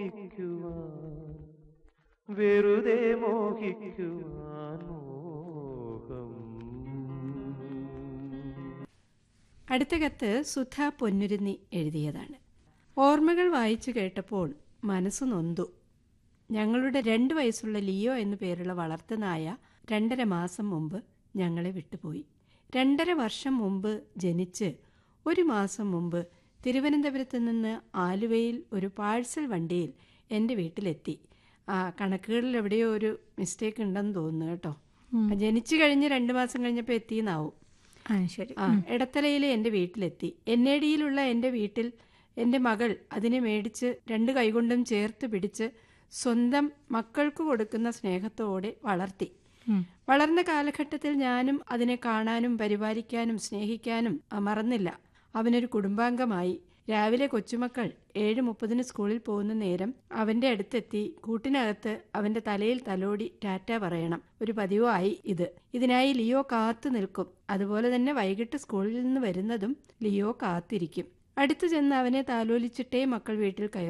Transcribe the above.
മോഹിക്കുവാൻ വെറുതെ മോഹിക്കുവാൻ മോഹം അടുത്ത കത്ത് സുധ പൊന്നുരുന്നി എഴുതിയതാണ് ഓർമ്മകൾ വായിച്ചു കേട്ടപ്പോൾ മനസ്സ് നൊന്തു ഞങ്ങളുടെ രണ്ട് വയസ്സുള്ള ലിയോ എന്നു പേരുള്ള വളർത്തുനായ രണ്ടര മാസം മുമ്പ് ഞങ്ങളെ വിട്ടുപോയി രണ്ടര വർഷം മുമ്പ് ജനിച്ച് ഒരു മാസം മുമ്പ് തിരുവനന്തപുരത്ത് നിന്ന് ആലുവയിൽ ഒരു പാഴ്സൽ വണ്ടിയിൽ എൻ്റെ വീട്ടിലെത്തി ആ കണക്കുകളിൽ എവിടെയോ ഒരു മിസ്റ്റേക്ക് ഉണ്ടെന്ന് തോന്നുന്നു കേട്ടോ ജനിച്ചു കഴിഞ്ഞ് രണ്ട് മാസം കഴിഞ്ഞപ്പോൾ എത്തിയെന്നാവും ആ ശരി ആ ഇടത്തലയിലെ എൻ്റെ വീട്ടിലെത്തി എൻ എ ഡിയിലുള്ള എൻ്റെ വീട്ടിൽ എൻ്റെ മകൾ അതിനെ മേടിച്ച് രണ്ട് കൈകൊണ്ടും ചേർത്ത് പിടിച്ച് സ്വന്തം മക്കൾക്ക് കൊടുക്കുന്ന സ്നേഹത്തോടെ വളർത്തി വളർന്ന കാലഘട്ടത്തിൽ ഞാനും അതിനെ കാണാനും പരിപാലിക്കാനും സ്നേഹിക്കാനും ആ, മറന്നില്ല അവനൊരു കുടുംബാംഗമായി രാവിലെ കൊച്ചുമക്കൾ ഏഴ് മുപ്പതിന് സ്കൂളിൽ പോകുന്ന നേരം അവന്റെ അടുത്തെത്തി കൂട്ടിനകത്ത് അവന്റെ തലയിൽ തലോടി ടാറ്റ പറയണം ഒരു പതിവായി ഇത് ഇതിനായി ലിയോ കാത്തു നിൽക്കും അതുപോലെ തന്നെ വൈകിട്ട് സ്കൂളിൽ നിന്ന് വരുന്നതും ലിയോ കാത്തിരിക്കും അടുത്തു ചെന്ന് അവനെ താലോലിച്ചിട്ടേ മക്കൾ വീട്ടിൽ കയറും